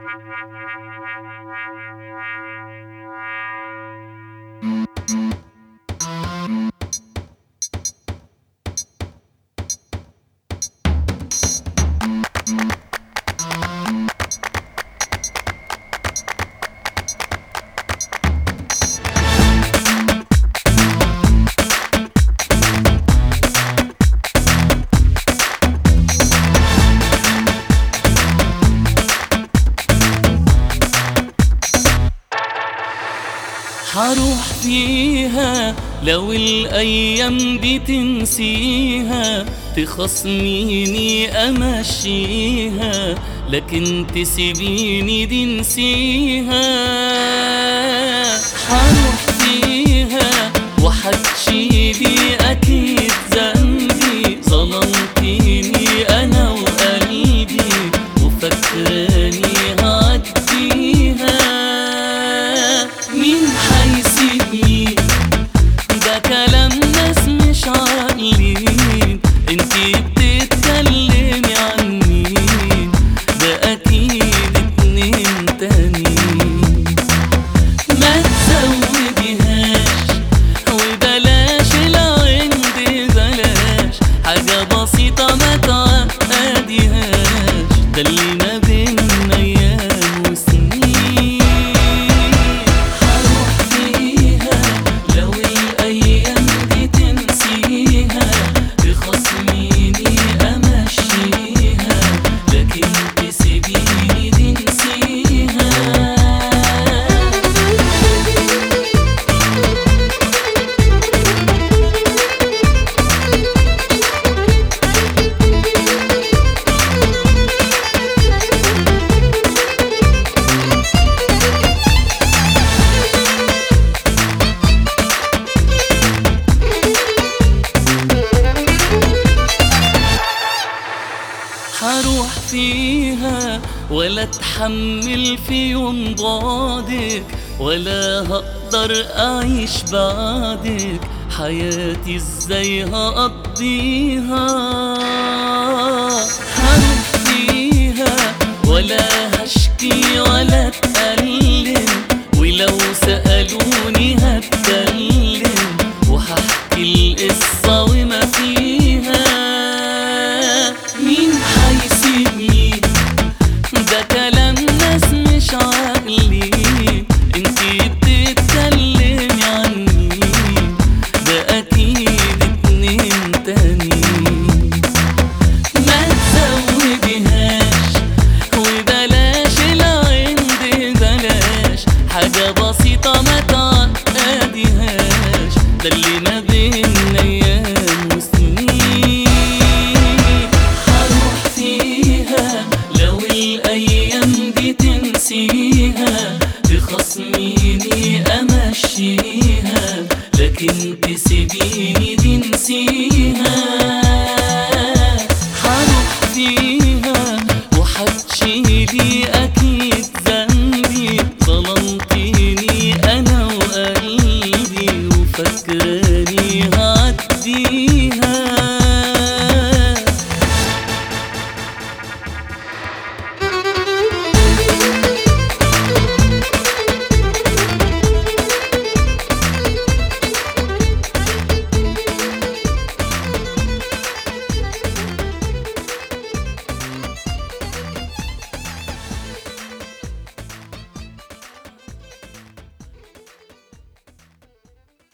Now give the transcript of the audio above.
حروح فيها لو الأيام دي تنسيها تخصميني أمشيها لكن تسيبيني دي نسيها حروح فيها وحتشيلي أكيد ذنبي ظلمتيني أنا وقلبي وفكراني هعديها مين حيسيبني ده كلام ناس مش عاقلين انتي بتتكلمي عن مين ده اكيد اتنين تانيين ما تزوديهاش وبلاش العند بلاش حاجة بسيطة ما تعقديهاش ده اللي ما بينا أيام وسنين هروح فيها لو الأيام دي تنسيها بخصميني أمشيها لكن تسيبيني دي نسيها هروح فيها ولا اتحمل في يوم بعدك ولا هقدر اعيش بعدك حياتي ازاي هقضيها هروح فيها ولا هشكي ولا اتألم ولو سألوني هتكلم وهحكي القصة وما فيها مين حيسيبني ده كلام